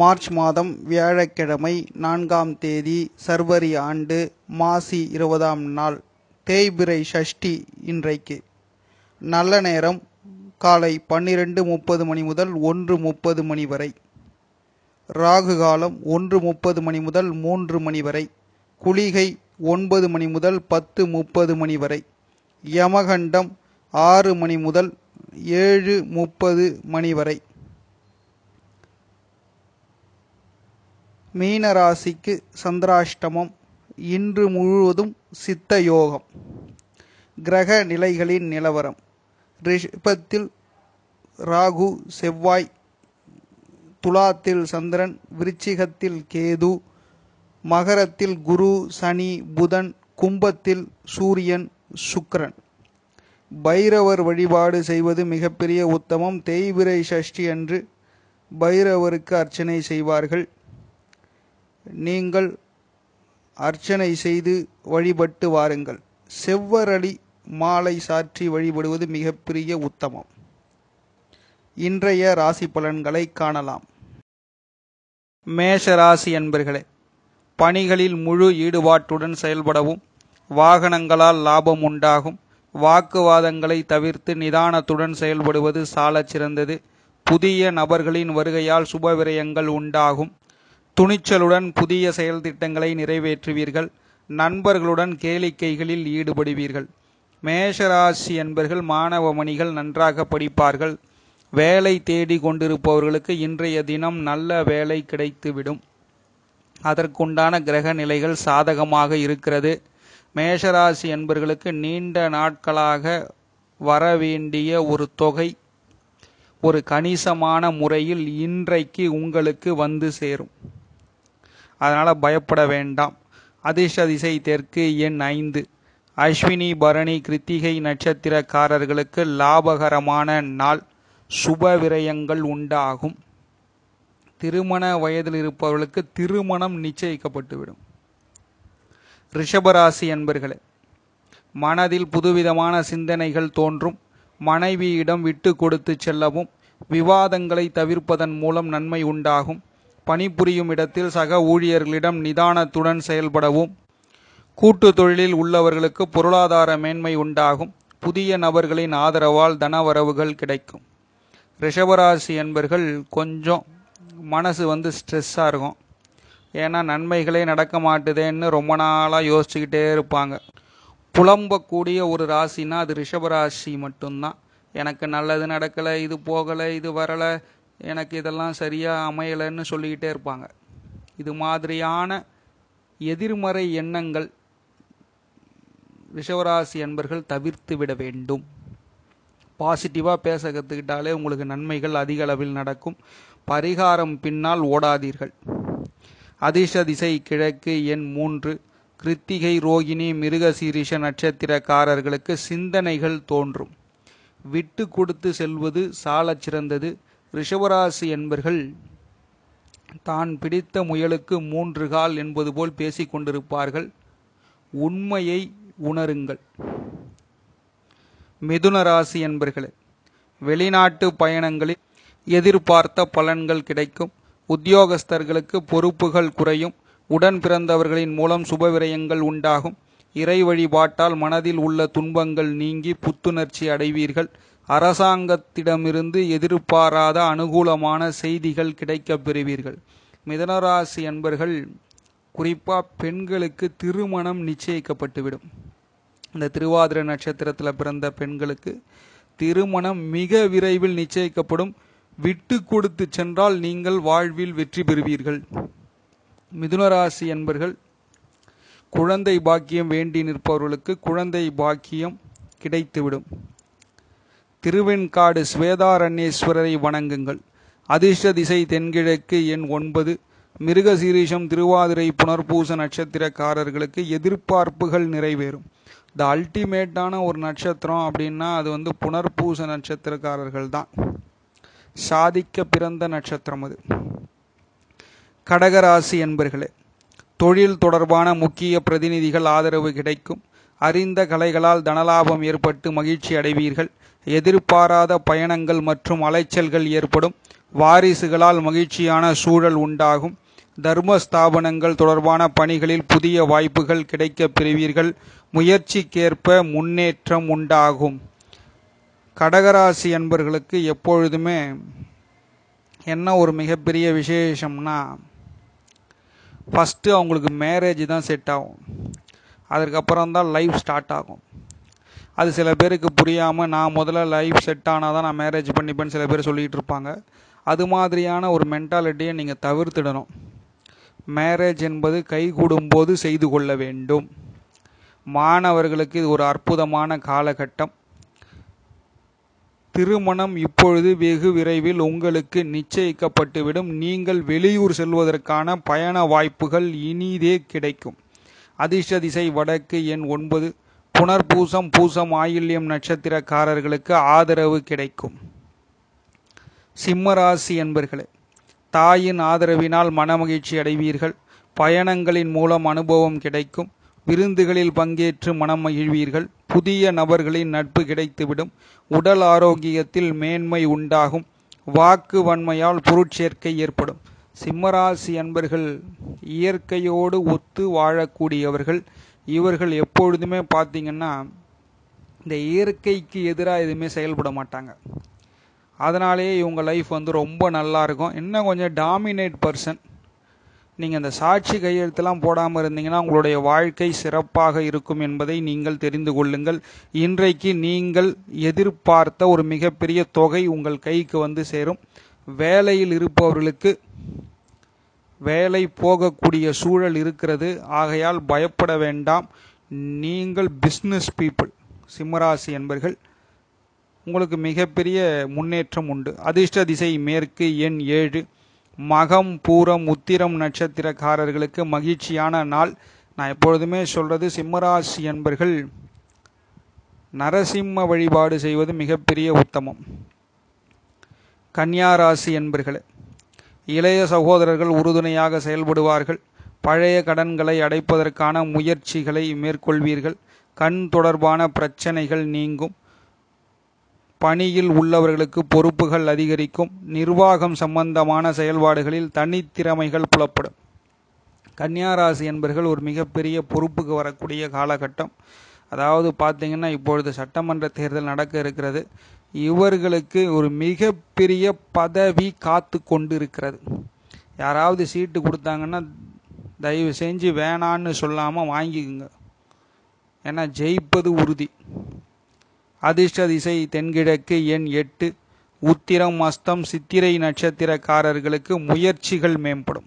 March மாதம் வியாழக்கிழமை நான்காம் தேதி சர்வரி ஆண்டு மாசி இருபதாம் நாள் தேய்பிறை சஷ்டி இன்றைக்கு நல்ல நேரம் காலை பன்னிரெண்டு முப்பது மணி முதல் ஒன்று முப்பது மணி வரை ராகு காலம் ஒன்று முப்பது மணி முதல் மூன்று மணி வரை குளிகை ஒன்பது மணி முதல் பத்து முப்பது மணி வரை யமகண்டம் ஆறு மணி முதல் ஏழு முப்பது மணி வரை மீன ராசிக்கு சந்திராஷ்டமம் இன்று முழுவதும் சித்த யோகம் கிரக நிலைகளின் நிலவரம் ரிஷபத்தில் ராகு செவ்வாய் துலாத்தில் சந்திரன் விருச்சிகத்தில் கேது மகரத்தில் குரு சனி புதன் கும்பத்தில் சூரியன் சுக்கிரன் பைரவர் வழிபாடு செய்வது மிகப்பெரிய உத்தமம் தேய்பிறை சஷ்டி அன்று பைரவருக்கு அர்ச்சனை செய்வார்கள் நீங்கள் அர்ச்சனை செய்து வழிபட்டு வாருங்கள் செவ்வரளி மாலை சாற்றி வழிபடுவது மிகப்பெரிய உத்தமம் இன்றைய ராசி பலன்களை காணலாம் மேஷ ராசி என்பர்களே பணிகளில் முழு ஈடுபாட்டுடன் செயல்படவும் வாகனங்களால் லாபம் உண்டாகும் வாக்குவாதங்களை தவிர்த்து நிதானத்துடன் செயல்படுவது சாலச் சிறந்தது புதிய நபர்களின் வருகையால் சுப விரயங்கள் உண்டாகும் துணிச்சலுடன் புதிய செயல் திட்டங்களை நிறைவேற்றுவீர்கள் நண்பர்களுடன் கேளிக்கைகளில் ஈடுபடுவீர்கள் மேஷராசி என்பர்கள் மாணவ மணிகள் நன்றாக படிப்பார்கள் வேலை தேடி கொண்டிருப்பவர்களுக்கு இன்றைய தினம் நல்ல வேலை கிடைத்துவிடும் அதற்குண்டான கிரக நிலைகள் சாதகமாக இருக்கிறது மேஷராசி என்பர்களுக்கு நீண்ட நாட்களாக வரவேண்டிய ஒரு தொகை ஒரு கணிசமான முறையில் இன்றைக்கு உங்களுக்கு வந்து சேரும் அதனால் பயப்பட வேண்டாம் அதிர்ஷ்ட திசை தெற்கு எண் ஐந்து அஸ்வினி பரணி கிருத்திகை நட்சத்திரக்காரர்களுக்கு லாபகரமான நாள் சுப விரயங்கள் உண்டாகும் திருமண வயதில் இருப்பவர்களுக்கு திருமணம் நிச்சயிக்கப்பட்டுவிடும் ரிஷபராசி என்பர்களே மனதில் புதுவிதமான சிந்தனைகள் தோன்றும் மனைவியிடம் விட்டு கொடுத்து செல்லவும் விவாதங்களை தவிர்ப்பதன் மூலம் நன்மை உண்டாகும் பணிபுரியும் இடத்தில் சக ஊழியர்களிடம் நிதானத்துடன் செயல்படவும் கூட்டு தொழிலில் உள்ளவர்களுக்கு பொருளாதார மேன்மை உண்டாகும் புதிய நபர்களின் ஆதரவால் தனவரவுகள் கிடைக்கும் ரிஷபராசி என்பர்கள் கொஞ்சம் மனசு வந்து ஸ்ட்ரெஸ்ஸாக இருக்கும் ஏன்னா நன்மைகளே நடக்க மாட்டுதேன்னு ரொம்ப நாளாக யோசிச்சுக்கிட்டே இருப்பாங்க புலம்பக்கூடிய ஒரு ராசினா அது ரிஷபராசி மட்டும்தான் எனக்கு நல்லது நடக்கலை இது போகலை இது வரலை எனக்கு இதெல்லாம் சரியாக அமையலைன்னு சொல்லிக்கிட்டே இருப்பாங்க இது மாதிரியான எதிர்மறை எண்ணங்கள் ரிஷவராசி என்பர்கள் தவிர்த்து விட வேண்டும் பாசிட்டிவாக பேச கற்றுக்கிட்டாலே உங்களுக்கு நன்மைகள் அதிக அளவில் நடக்கும் பரிகாரம் பின்னால் ஓடாதீர்கள் அதிர்ஷ்ட திசை கிழக்கு எண் மூன்று கிருத்திகை ரோகிணி மிருகசீரிஷ நட்சத்திரக்காரர்களுக்கு சிந்தனைகள் தோன்றும் விட்டு கொடுத்து செல்வது சாலச் சிறந்தது ரிஷபராசி என்பர்கள் தான் பிடித்த முயலுக்கு மூன்று கால் என்பது போல் பேசிக் கொண்டிருப்பார்கள் உண்மையை உணருங்கள் மிதுன ராசி என்பர்களே வெளிநாட்டு பயணங்களில் எதிர்பார்த்த பலன்கள் கிடைக்கும் உத்தியோகஸ்தர்களுக்கு பொறுப்புகள் குறையும் உடன் பிறந்தவர்களின் மூலம் சுபவிரயங்கள் உண்டாகும் இறை வழிபாட்டால் மனதில் உள்ள துன்பங்கள் நீங்கி புத்துணர்ச்சி அடைவீர்கள் அரசாங்கத்திடமிருந்து எதிர்பாராத அனுகூலமான செய்திகள் கிடைக்கப் பெறுவீர்கள் மிதனராசி என்பர்கள் குறிப்பாக பெண்களுக்கு திருமணம் நிச்சயிக்கப்பட்டுவிடும் இந்த திருவாதிர நட்சத்திரத்தில் பிறந்த பெண்களுக்கு திருமணம் மிக விரைவில் நிச்சயிக்கப்படும் விட்டு கொடுத்து சென்றால் நீங்கள் வாழ்வில் வெற்றி பெறுவீர்கள் மிதுனராசி என்பர்கள் குழந்தை பாக்கியம் வேண்டி நிற்பவர்களுக்கு குழந்தை பாக்கியம் கிடைத்துவிடும் திருவெண்காடு ஸ்வேதாரண்யேஸ்வரரை வணங்குங்கள் அதிர்ஷ்ட திசை தென்கிழக்கு எண் ஒன்பது மிருகசீரிஷம் திருவாதிரை புனர்பூச நட்சத்திரக்காரர்களுக்கு எதிர்பார்ப்புகள் நிறைவேறும் த அல்டிமேட்டான ஒரு நட்சத்திரம் அப்படின்னா அது வந்து புனர்பூச நட்சத்திரக்காரர்கள் தான் சாதிக்க பிறந்த நட்சத்திரம் அது கடகராசி என்பர்களே தொழில் தொடர்பான முக்கிய பிரதிநிதிகள் ஆதரவு கிடைக்கும் அறிந்த கலைகளால் தனலாபம் ஏற்பட்டு மகிழ்ச்சி அடைவீர்கள் எதிர்பாராத பயணங்கள் மற்றும் அலைச்சல்கள் ஏற்படும் வாரிசுகளால் மகிழ்ச்சியான சூழல் உண்டாகும் தர்ம ஸ்தாபனங்கள் தொடர்பான பணிகளில் புதிய வாய்ப்புகள் கிடைக்கப் பெறுவீர்கள் முயற்சிக்கேற்ப முன்னேற்றம் உண்டாகும் கடகராசி என்பர்களுக்கு எப்பொழுதுமே என்ன ஒரு மிகப்பெரிய விசேஷம்னா ஃபஸ்ட்டு அவங்களுக்கு மேரேஜ் தான் செட் ஆகும் அதுக்கப்புறம் தான் லைஃப் ஸ்டார்ட் ஆகும் அது சில பேருக்கு புரியாமல் நான் முதல்ல லைஃப் செட் ஆனால் தான் நான் மேரேஜ் பண்ணிப்பேன்னு சில பேர் சொல்லிகிட்டு இருப்பாங்க அது மாதிரியான ஒரு மென்டாலிட்டியை நீங்கள் தவிர்த்திடணும் மேரேஜ் என்பது கைகூடும்போது செய்து கொள்ள வேண்டும் மாணவர்களுக்கு இது ஒரு அற்புதமான காலகட்டம் திருமணம் இப்பொழுது வெகு விரைவில் உங்களுக்கு நிச்சயிக்கப்பட்டுவிடும் நீங்கள் வெளியூர் செல்வதற்கான பயண வாய்ப்புகள் இனிதே கிடைக்கும் அதிர்ஷ்ட திசை வடக்கு எண் ஒன்பது புனர்பூசம் பூசம் ஆயில்யம் நட்சத்திரக்காரர்களுக்கு ஆதரவு கிடைக்கும் சிம்மராசி என்பர்களே தாயின் ஆதரவினால் மனமகிழ்ச்சி அடைவீர்கள் பயணங்களின் மூலம் அனுபவம் கிடைக்கும் விருந்துகளில் பங்கேற்று மனம் மகிழ்வீர்கள் புதிய நபர்களின் நட்பு கிடைத்துவிடும் உடல் ஆரோக்கியத்தில் மேன்மை உண்டாகும் வாக்கு வன்மையால் பொருட்சேர்க்கை ஏற்படும் சிம்மராசி அன்பர்கள் இயற்கையோடு ஒத்து வாழக்கூடியவர்கள் இவர்கள் எப்பொழுதுமே பார்த்தீங்கன்னா இந்த இயற்கைக்கு எதிராக எதுவுமே செயல்பட மாட்டாங்க அதனாலேயே இவங்க லைஃப் வந்து ரொம்ப நல்லா இருக்கும் இன்னும் கொஞ்சம் டாமினேட் பர்சன் நீங்கள் இந்த சாட்சி கையெழுத்தெல்லாம் போடாமல் இருந்தீங்கன்னா உங்களுடைய வாழ்க்கை சிறப்பாக இருக்கும் என்பதை நீங்கள் தெரிந்து கொள்ளுங்கள் இன்றைக்கு நீங்கள் எதிர்பார்த்த ஒரு மிகப்பெரிய தொகை உங்கள் கைக்கு வந்து சேரும் வேலையில் இருப்பவர்களுக்கு வேலை போகக்கூடிய சூழல் இருக்கிறது ஆகையால் பயப்பட வேண்டாம் நீங்கள் பிஸ்னஸ் பீப்புள் சிம்மராசி என்பர்கள் உங்களுக்கு மிகப்பெரிய முன்னேற்றம் உண்டு அதிர்ஷ்ட திசை மேற்கு எண் ஏழு மகம் பூரம் உத்திரம் நட்சத்திரக்காரர்களுக்கு மகிழ்ச்சியான நாள் நான் எப்பொழுதுமே சொல்றது சிம்மராசி என்பர்கள் நரசிம்ம வழிபாடு செய்வது மிகப்பெரிய உத்தமம் கன்னியாராசி என்பர்களே இளைய சகோதரர்கள் உறுதுணையாக செயல்படுவார்கள் பழைய கடன்களை அடைப்பதற்கான முயற்சிகளை மேற்கொள்வீர்கள் கண் தொடர்பான பிரச்சனைகள் நீங்கும் பணியில் உள்ளவர்களுக்கு பொறுப்புகள் அதிகரிக்கும் நிர்வாகம் சம்பந்தமான செயல்பாடுகளில் தனித்திறமைகள் புலப்படும் கன்னியாராசி என்பர்கள் ஒரு மிகப்பெரிய பொறுப்புக்கு வரக்கூடிய காலகட்டம் அதாவது பார்த்தீங்கன்னா இப்பொழுது சட்டமன்ற தேர்தல் நடக்க இருக்கிறது இவர்களுக்கு ஒரு மிகப்பெரிய பதவி காத்து கொண்டு இருக்கிறது யாராவது சீட்டு கொடுத்தாங்கன்னா தயவு செஞ்சு வேணான்னு சொல்லாமல் வாங்கிக்குங்க ஏன்னா ஜெயிப்பது உறுதி அதிர்ஷ்ட திசை தென்கிழக்கு எண் எட்டு உத்திரம் அஸ்தம் சித்திரை நட்சத்திரக்காரர்களுக்கு முயற்சிகள் மேம்படும்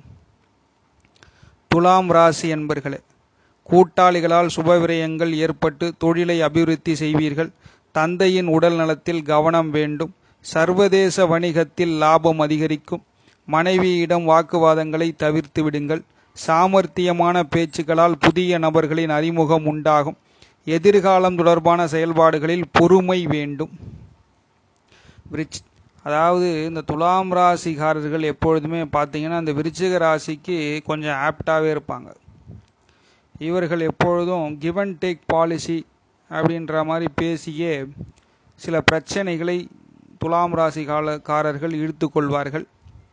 துலாம் ராசி என்பர்களே கூட்டாளிகளால் சுபவிரயங்கள் ஏற்பட்டு தொழிலை அபிவிருத்தி செய்வீர்கள் தந்தையின் உடல் நலத்தில் கவனம் வேண்டும் சர்வதேச வணிகத்தில் லாபம் அதிகரிக்கும் மனைவியிடம் வாக்குவாதங்களை தவிர்த்து விடுங்கள் சாமர்த்தியமான பேச்சுக்களால் புதிய நபர்களின் அறிமுகம் உண்டாகும் எதிர்காலம் தொடர்பான செயல்பாடுகளில் பொறுமை வேண்டும் விருச் அதாவது இந்த துலாம் ராசிக்காரர்கள் எப்பொழுதுமே பார்த்தீங்கன்னா இந்த விருச்சிக ராசிக்கு கொஞ்சம் ஆப்டாகவே இருப்பாங்க இவர்கள் எப்பொழுதும் கிவ் அண்ட் டேக் பாலிசி அப்படின்ற மாதிரி பேசியே சில பிரச்சனைகளை துலாம் ராசி காலக்காரர்கள் இழுத்து கொள்வார்கள்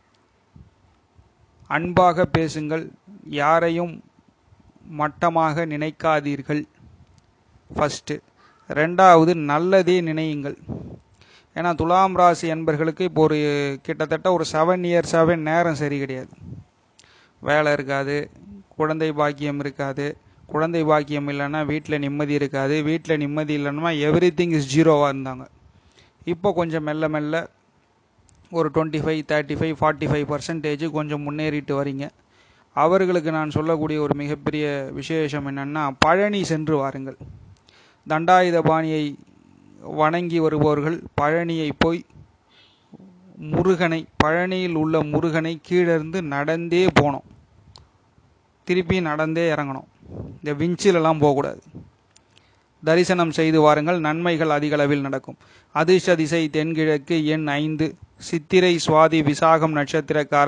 அன்பாக பேசுங்கள் யாரையும் மட்டமாக நினைக்காதீர்கள் ஃபஸ்ட்டு ரெண்டாவது நல்லதே நினையுங்கள் ஏன்னா துலாம் ராசி என்பர்களுக்கு இப்போ ஒரு கிட்டத்தட்ட ஒரு செவன் இயர்ஸாகவே நேரம் சரி கிடையாது வேலை இருக்காது குழந்தை பாக்கியம் இருக்காது குழந்தை பாக்கியம் இல்லைன்னா வீட்டில் நிம்மதி இருக்காது வீட்டில் நிம்மதி இல்லைன்னா எவ்ரி திங் இஸ் ஜீரோவாக இருந்தாங்க இப்போ கொஞ்சம் மெல்ல மெல்ல ஒரு twenty five thirty five forty five percentage கொஞ்சம் முன்னேறிட்டு வரீங்க அவர்களுக்கு நான் சொல்லக்கூடிய ஒரு மிகப்பெரிய விசேஷம் என்னென்னா பழனி சென்று வாருங்கள் தண்டாயுதபாணியை வணங்கி வருபவர்கள் பழனியை போய் முருகனை பழனியில் உள்ள முருகனை கீழிருந்து நடந்தே போனோம் திருப்பி நடந்தே இறங்கணும் இந்த விஞ்சிலெல்லாம் போகக்கூடாது தரிசனம் செய்து வாருங்கள் நன்மைகள் அதிக அளவில் நடக்கும் அதிர்ஷ்ட திசை தென்கிழக்கு எண் ஐந்து சித்திரை சுவாதி விசாகம்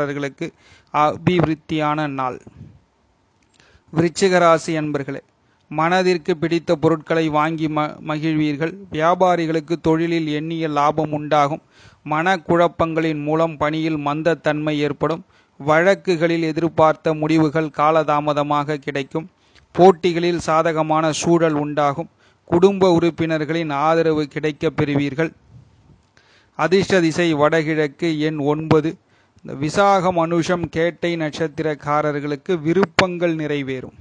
நட்சத்திரக்காரர்களுக்கு அபிவிருத்தியான நாள் விருச்சிக ராசி அன்பர்களே மனதிற்கு பிடித்த பொருட்களை வாங்கி ம மகிழ்வீர்கள் வியாபாரிகளுக்கு தொழிலில் எண்ணிய லாபம் உண்டாகும் மனக்குழப்பங்களின் மூலம் பணியில் மந்தத்தன்மை ஏற்படும் வழக்குகளில் எதிர்பார்த்த முடிவுகள் காலதாமதமாக கிடைக்கும் போட்டிகளில் சாதகமான சூழல் உண்டாகும் குடும்ப உறுப்பினர்களின் ஆதரவு கிடைக்கப் பெறுவீர்கள் அதிர்ஷ்ட திசை வடகிழக்கு எண் ஒன்பது இந்த விசாகம் அனுஷம் கேட்டை நட்சத்திரக்காரர்களுக்கு விருப்பங்கள் நிறைவேறும்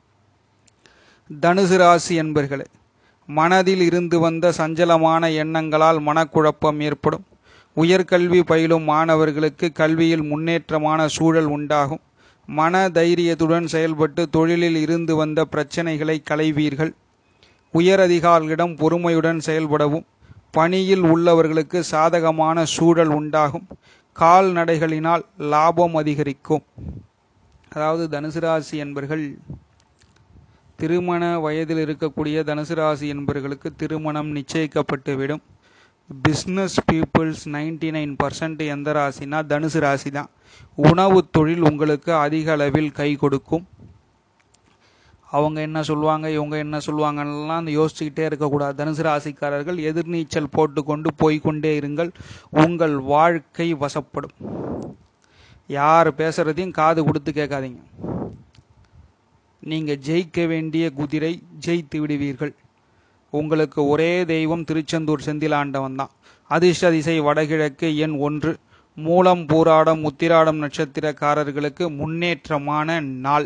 தனுசு ராசி என்பர்களே மனதில் இருந்து வந்த சஞ்சலமான எண்ணங்களால் மனக்குழப்பம் ஏற்படும் உயர்கல்வி பயிலும் மாணவர்களுக்கு கல்வியில் முன்னேற்றமான சூழல் உண்டாகும் மன தைரியத்துடன் செயல்பட்டு தொழிலில் இருந்து வந்த பிரச்சனைகளை களைவீர்கள் உயரதிகாரிகளிடம் பொறுமையுடன் செயல்படவும் பணியில் உள்ளவர்களுக்கு சாதகமான சூழல் உண்டாகும் கால்நடைகளினால் லாபம் அதிகரிக்கும் அதாவது தனுசு ராசி என்பர்கள் திருமண வயதில் இருக்கக்கூடிய தனுசு ராசி என்பவர்களுக்கு திருமணம் நிச்சயிக்கப்பட்டுவிடும் business peoples ninety nine percent எந்த ராசினா தனுசு ராசி தான் உணவு தொழில் உங்களுக்கு அதிக அளவில் கை கொடுக்கும் அவங்க என்ன சொல்லுவாங்க இவங்க என்ன சொல்லுவாங்கலாம் அந்த யோசிச்சுக்கிட்டே இருக்கக்கூடாது தனுசு ராசிக்காரர்கள் எதிர்நீச்சல் போட்டுக்கொண்டு போய்கொண்டே இருங்கள் உங்கள் வாழ்க்கை வசப்படும் யார் பேசுறதையும் காது கொடுத்து கேட்காதீங்க நீங்க ஜெயிக்க வேண்டிய குதிரை ஜெயித்து விடுவீர்கள் உங்களுக்கு ஒரே தெய்வம் திருச்செந்தூர் செந்திலாண்டவன் தான் அதிர்ஷ்ட திசை வடகிழக்கு எண் ஒன்று மூலம் பூராடம் உத்திராடம் நட்சத்திரக்காரர்களுக்கு முன்னேற்றமான நாள்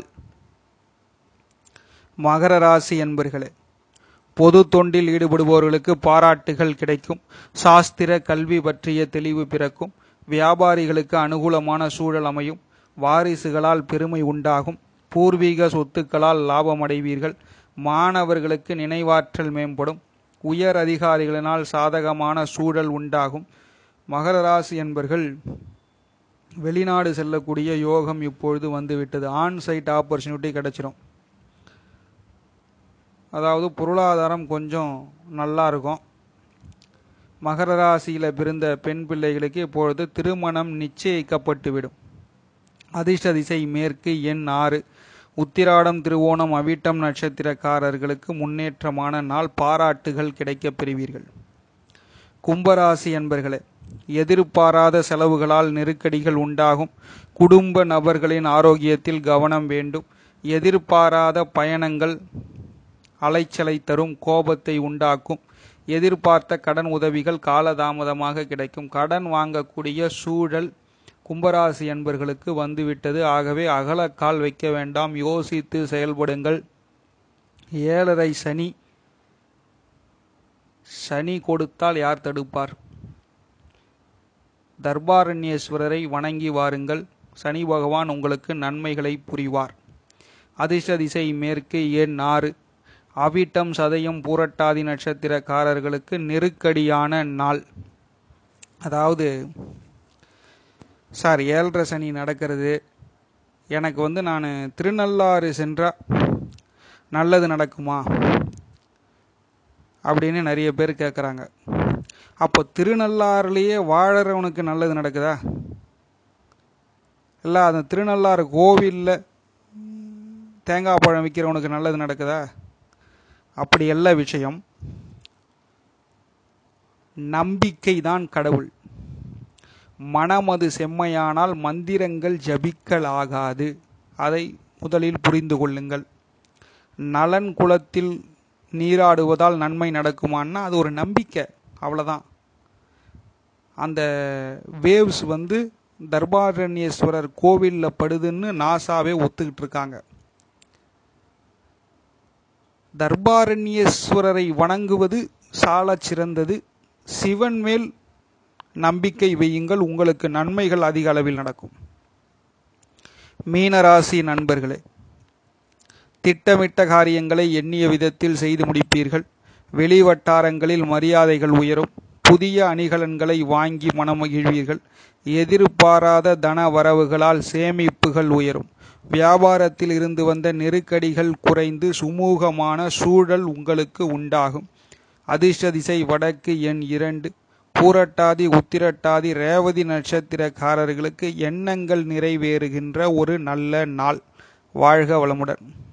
மகர ராசி என்பர்களே பொது தொண்டில் ஈடுபடுபவர்களுக்கு பாராட்டுகள் கிடைக்கும் சாஸ்திர கல்வி பற்றிய தெளிவு பிறக்கும் வியாபாரிகளுக்கு அனுகூலமான சூழல் அமையும் வாரிசுகளால் பெருமை உண்டாகும் பூர்வீக சொத்துக்களால் லாபம் அடைவீர்கள் மாணவர்களுக்கு நினைவாற்றல் மேம்படும் உயர் அதிகாரிகளினால் சாதகமான சூழல் உண்டாகும் மகர ராசி என்பர்கள் வெளிநாடு செல்லக்கூடிய யோகம் இப்பொழுது வந்துவிட்டது ஆன் சைட் ஆப்பர்ச்சுனிட்டி கிடைச்சிரும் அதாவது பொருளாதாரம் கொஞ்சம் நல்லா இருக்கும் மகர ராசியில் பிறந்த பெண் பிள்ளைகளுக்கு இப்பொழுது திருமணம் நிச்சயிக்கப்பட்டுவிடும் அதிர்ஷ்ட திசை மேற்கு எண் ஆறு உத்திராடம் திருவோணம் அவிட்டம் நட்சத்திரக்காரர்களுக்கு முன்னேற்றமான நாள் பாராட்டுகள் கிடைக்கப் பெறுவீர்கள் கும்பராசி என்பர்களே எதிர்பாராத செலவுகளால் நெருக்கடிகள் உண்டாகும் குடும்ப நபர்களின் ஆரோக்கியத்தில் கவனம் வேண்டும் எதிர்பாராத பயணங்கள் அலைச்சலை தரும் கோபத்தை உண்டாக்கும் எதிர்பார்த்த கடன் உதவிகள் காலதாமதமாக கிடைக்கும் கடன் வாங்கக்கூடிய சூழல் கும்பராசி என்பர்களுக்கு வந்துவிட்டது ஆகவே அகலக்கால் வைக்க வேண்டாம் யோசித்து செயல்படுங்கள் ஏழரை சனி சனி கொடுத்தால் யார் தடுப்பார் தர்பாரண்யேஸ்வரரை வணங்கி வாருங்கள் சனி பகவான் உங்களுக்கு நன்மைகளை புரிவார் அதிர்ஷ்ட திசை மேற்கு எண் ஆறு அவிட்டம் சதயம் பூரட்டாதி நட்சத்திரக்காரர்களுக்கு நெருக்கடியான நாள் அதாவது சார் ஏழரை சனி நடக்கிறது எனக்கு வந்து நான் திருநள்ளாறு சென்றால் நல்லது நடக்குமா அப்படின்னு நிறைய பேர் கேட்குறாங்க அப்போ திருநள்ளாறுலேயே வாழறவனுக்கு நல்லது நடக்குதா இல்லை அந்த திருநள்ளாறு கோவிலில் தேங்காய் பழம் விற்கிறவனுக்கு நல்லது நடக்குதா அப்படி அல்ல விஷயம் நம்பிக்கை தான் கடவுள் மனமது செம்மையானால் மந்திரங்கள் ஜபிக்கலாகாது அதை முதலில் புரிந்து கொள்ளுங்கள் நலன் குலத்தில் நீராடுவதால் நன்மை நடக்குமான்னா அது ஒரு நம்பிக்கை அவ்வளோதான் அந்த வேவ்ஸ் வந்து தர்பாரண்யேஸ்வரர் கோவிலில் படுதுன்னு நாசாவே ஒத்துக்கிட்டு இருக்காங்க தர்பாரண்யேஸ்வரரை வணங்குவது சாலச் சிறந்தது சிவன் மேல் நம்பிக்கை வையுங்கள் உங்களுக்கு நன்மைகள் அதிக அளவில் நடக்கும் மீனராசி நண்பர்களே திட்டமிட்ட காரியங்களை எண்ணிய விதத்தில் செய்து முடிப்பீர்கள் வெளி வட்டாரங்களில் மரியாதைகள் உயரும் புதிய அணிகலன்களை வாங்கி மனமகிழ்வீர்கள் எதிர்பாராத தன வரவுகளால் சேமிப்புகள் உயரும் வியாபாரத்தில் இருந்து வந்த நெருக்கடிகள் குறைந்து சுமூகமான சூழல் உங்களுக்கு உண்டாகும் அதிர்ஷ்ட திசை வடக்கு எண் இரண்டு பூரட்டாதி உத்திரட்டாதி ரேவதி நட்சத்திரக்காரர்களுக்கு எண்ணங்கள் நிறைவேறுகின்ற ஒரு நல்ல நாள் வாழ்க வளமுடன்